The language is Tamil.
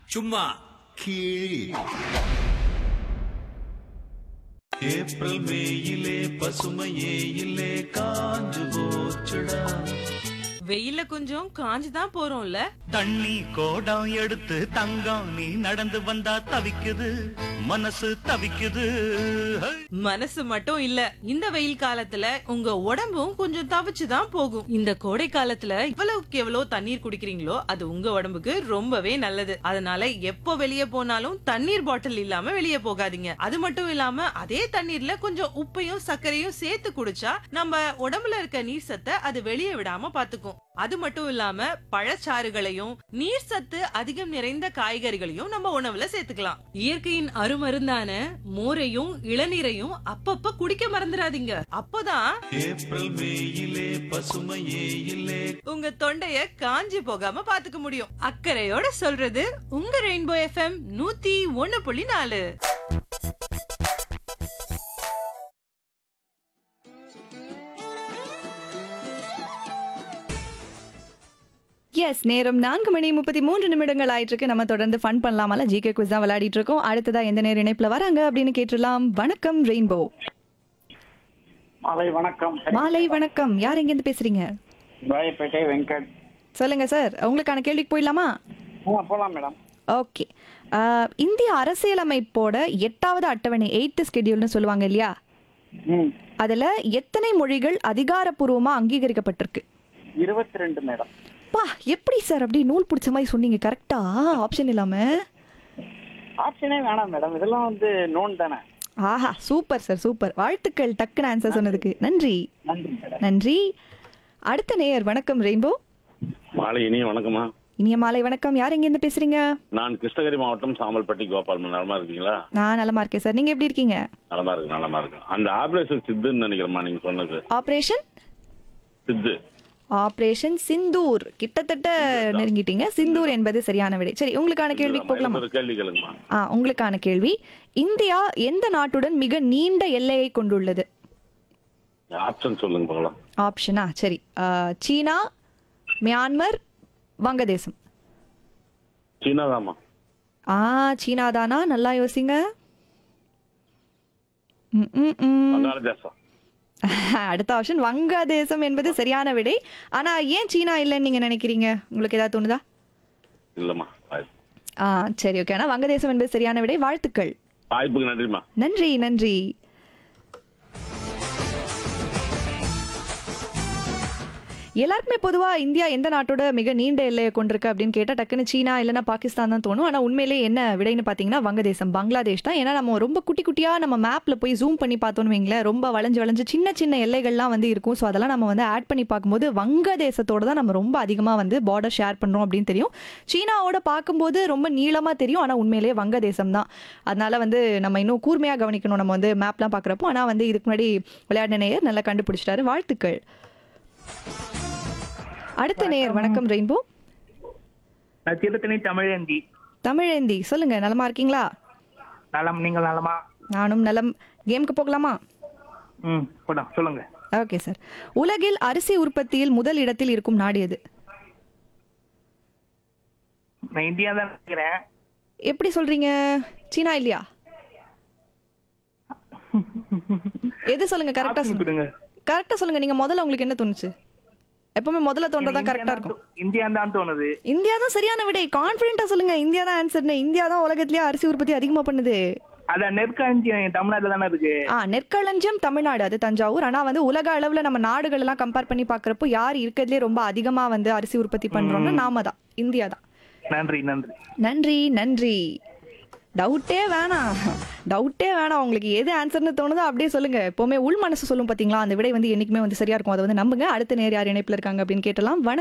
சும்மா கீழ் ஏப்ரல் மேயிலே பசுமையே இல்லே காஞ்சு போச்சுடா வெயில கொஞ்சம் காஞ்சு தான் போறோம்ல தண்ணி கோடம் எடுத்து தங்கம் நீ நடந்து வந்தா தவிக்குது மனசு தவிக்குது ஹை! மனசு மட்டும் இல்ல இந்த வெயில் காலத்துல உங்க உடம்பும் கொஞ்சம் தவிச்சு தான் போகும் இந்த கோடை காலத்துல எவ்வளவுக்கு எவ்வளவு தண்ணீர் குடிக்கிறீங்களோ அது உங்க உடம்புக்கு ரொம்பவே நல்லது அதனால எப்போ வெளியே போனாலும் தண்ணீர் பாட்டில் இல்லாம வெளியே போகாதீங்க அது மட்டும் இல்லாம அதே தண்ணீர்ல கொஞ்சம் உப்பையும் சர்க்கரையும் சேர்த்து குடிச்சா நம்ம உடம்புல இருக்க நீர் சத்தை அது வெளியே விடாம பாத்துக்கும் அது மட்டும் இல்லாம பழச்சாறுகளையும் நீர் சத்து அதிகம் நிறைந்த காய்கறிகளையும் நம்ம உணவுல சேர்த்துக்கலாம் இயற்கையின் அருமருந்தான மோரையும் இளநீரையும் அப்பப்ப குடிக்க மறந்துடாதீங்க அப்போதான் ஏப்ரல் மேயிலே பசுமையே இல்லே உங்க தொண்டைய காஞ்சி போகாம பாத்துக்க முடியும் அக்கறையோட சொல்றது உங்க ரெயின்போ எஃப்எம் நூத்தி ஒண்ணு புள்ளி நாலு எஸ் நேரம் நான்கு மணி முப்பத்தி மூன்று நிமிடங்கள் ஆயிட்டு இருக்கு நம்ம தொடர்ந்து ஃபன் பண்ணலாமல ஜிகே குவிஸ் தான் விளையாடிட்டு இருக்கோம் அடுத்ததா எந்த நேர இணைப்புல வராங்க அப்படின்னு கேட்டுடலாம் வணக்கம் ரெயின்போ மாலை வணக்கம் மாலை வணக்கம் யார் எங்க இருந்து பேசுறீங்க ராயப்பேட்டை வெங்கட் சொல்லுங்க சார் உங்களுக்கான கேள்விக்கு போயிடலாமா ஆ போலாம் மேடம் ஓகே இந்திய அரசியலமைப்போட எட்டாவது அட்டவணை எயித்து ஸ்கெடியூல்னு சொல்லுவாங்க இல்லையா ம் அதுல எத்தனை மொழிகள் அதிகாரப்பூர்வமா அங்கீகரிக்கப்பட்டிருக்கு இருபத்தி ரெண்டு மேடம் பா எப்படி சார் அப்படி நூல் பிடிச்ச மாதிரி சொன்னீங்க கரெக்டா ஆப்ஷன் இல்லாம ஆப்ஷனே வேணாம் மேடம் இதெல்லாம் வந்து நோன் தானே ஆஹா சூப்பர் சார் சூப்பர் வாழ்த்துக்கள் டக்குன்னு ஆன்சர் சொன்னதுக்கு நன்றி நன்றி மேடம் நன்றி அடுத்த நேயர் வணக்கம் ரெயின்போ மாலை இனிய வணக்கம்மா இனிய மாலை வணக்கம் யார் எங்க இருந்து பேசுறீங்க நான் கிருஷ்ணகிரி மாவட்டம் சாம்பல்பட்டி கோபால் நலமா இருக்கீங்களா நான் நலமா இருக்கேன் சார் நீங்க எப்படி இருக்கீங்க நலமா இருக்கு நலமா இருக்கு அந்த ஆபரேஷன் சித்துன்னு நினைக்கிறேம்மா நீங்க சொன்னது ஆபரேஷன் சித்து ஆபரேஷன் சிந்தூர் கிட்டத்தட்ட நெருங்கிட்டீங்க சிந்தூர் என்பது சரியான விடை சரி உங்களுக்கான கேள்விக்கு போகலாமா ஒரு கேள்வி கேளுங்கம்மா ஆ உங்களுக்கான கேள்வி இந்தியா எந்த நாட்டுடன் மிக நீண்ட எல்லையை கொண்டுள்ளது ஆப்ஷன் சொல்லுங்க பார்க்கலாம் ஆப்ஷனா சரி ஆ, சீனா மியான்மர் வங்கதேசம் சீனா தாம்மா ஆ சீனா தானா நல்லா யோசிங்க ம், ம், ம். வங்காளதேசம் அடுத்த ஆப்ஷன் வங்கதேசம் என்பது சரியான விடை ஆனா ஏன் சீனா இல்லைன்னு நீங்க நினைக்கிறீங்க உங்களுக்கு ஏதாவது தோணுதா இல்லம்மா வாய்ப்பு. ஆ சரி ஓகே ஆனா வங்கதேசம் என்பது சரியான விடை வாழ்த்துக்கள் வாய்ப்புக்கு நன்றிம்மா நன்றி நன்றி எல்லாருக்குமே பொதுவா இந்தியா எந்த நாட்டோட மிக நீண்ட எல்லையை கொண்டிருக்கு அப்படின்னு கேட்டா டக்குன்னு சீனா இல்லைன்னா பாகிஸ்தான் தான் தோணும் ஆனா உண்மையிலே என்ன விடைன்னு பாத்தீங்கன்னா வங்கதேசம் பங்களாதேஷ் தான் ஏன்னா நம்ம ரொம்ப குட்டி குட்டியா நம்ம மேப்ல போய் ஜூம் பண்ணி பார்த்தோம்னு வைங்களேன் ரொம்ப வளைஞ்சு வளைஞ்சு சின்ன சின்ன எல்லைகள்லாம் வந்து இருக்கும் ஸோ அதெல்லாம் நம்ம வந்து ஆட் பண்ணி பார்க்கும்போது வங்கதேசத்தோட தான் நம்ம ரொம்ப அதிகமா வந்து பார்டர் ஷேர் பண்றோம் அப்படின்னு தெரியும் சீனாவோட பார்க்கும்போது ரொம்ப நீளமா தெரியும் ஆனா உண்மையிலேயே வங்கதேசம் தான் அதனால வந்து நம்ம இன்னும் கூர்மையா கவனிக்கணும் நம்ம வந்து மேப்லாம் பார்க்குறப்போ ஆனா வந்து இதுக்கு முன்னாடி விளையாடின நேயர் நல்லா கண்டுபிடிச்சிட்டாரு வாழ்த்துக்கள் அடுத்த நேயர் வணக்கம் ரெயின்போ நான் திருத்தணி தமிழேந்தி தமிழேந்தி சொல்லுங்க நலமா இருக்கீங்களா நலம் நீங்கள் நலமா நானும் நலம் கேமுக்கு போகலாமா ம் போடா சொல்லுங்க ஓகே சார் உலகில் அரிசி உற்பத்தியில் முதல் இடத்தில் இருக்கும் நாடு எது நான் இந்தியா தான் நினைக்கிறேன் எப்படி சொல்றீங்க சீனா இல்லையா எது சொல்லுங்க கரெக்டா Option சொல்லுங்க கொடுங்க கரெக்டா சொல்லுங்க நீங்க முதல்ல உங்களுக்கு என்ன தோணுச்சு எப்பவுமே முதல்ல தோன்றதான் கரெக்டா இருக்கும் இந்தியா தான் தோணுது இந்தியா தான் சரியான விடை கான்பிடண்டா சொல்லுங்க இந்தியா தான் ஆன்சர்னு இந்தியா தான் உலகத்திலேயே அரிசி உற்பத்தி அதிகமா பண்ணுது அதான் நெற்காஞ்சியம் தமிழ்நாட்டுல தானே இருக்கு ஆ நெற்களஞ்சியம் தமிழ்நாடு அது தஞ்சாவூர் ஆனா வந்து உலக அளவுல நம்ம நாடுகள் எல்லாம் கம்பேர் பண்ணி பாக்குறப்போ யார் இருக்கிறதுலே ரொம்ப அதிகமா வந்து அரிசி உற்பத்தி பண்றோம்னா நாம தான் இந்தியா தான் நன்றி நன்றி நன்றி நன்றி டவுட்டே வேணாம் டவுட்டே வேணாம் உங்களுக்கு எது ஆன்சர்னு தோணுதோ அப்படியே சொல்லுங்க எப்பவுமே உள் மனசு சொல்லும் பாத்தீங்களா அந்த விடை வந்து என்னைக்குமே வந்து சரியா இருக்கும் அதை வந்து நம்புங்க அடுத்த நேர் யார் இணைப்புல இருக்காங்க அப்படின்னு கேட்டலாம் வணக்கம்